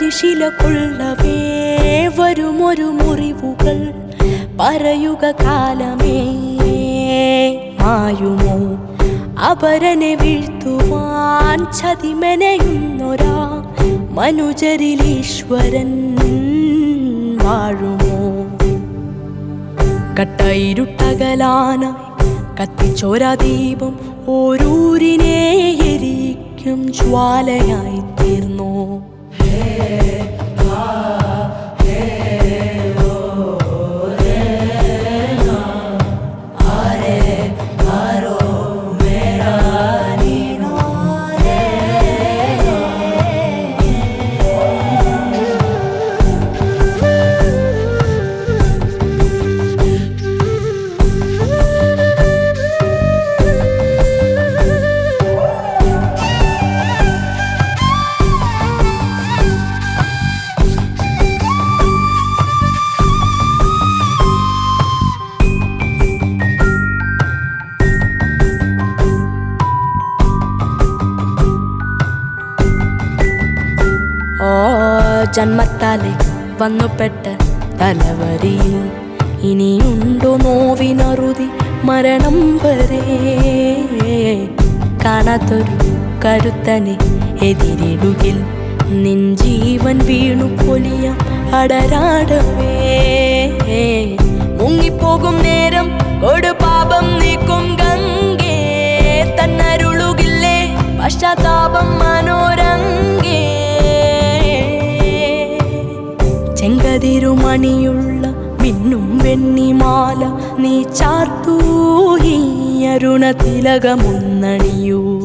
കരിശില കൊള്ളവേ വരുമൊരു മുറിവുകൾ പറയുക കാലമേ മായുമോ അപരനെ വീഴ്ത്തുവാൻ ചതിമെനയുന്നൊരാ മനുജരിലീശ്വരൻ വാഴുമോ കട്ടയിരുട്ടകലാനായി കത്തിച്ചോര ദീപം ഓരൂരിനെ എരിക്കും ജ്വാലയായി തീർന്നു ഓ ജന്മത്താലെ വന്നുപെട്ട തലവരിയിൽ ഇനിയുണ്ടോ നോവിനറുതി മരണം വരെ കാണാത്തൊരു കരുത്തനെ എതിരിടുകിൽ നിൻ ജീവൻ വീണു പൊലിയ അടരാടവേ മുങ്ങിപ്പോകും നേരം കൊടുപാപം നീക്കും ഗംഗേ തന്നരുളുകില്ലേ പശ്ചാത്താപം മനോരംഗേ ചെങ്കതിരുമണിയുള്ള മിന്നും വെണ്ണിമാല നീ ചാർത്തൂ ഈ അരുണ തിലകമുന്നണിയൂ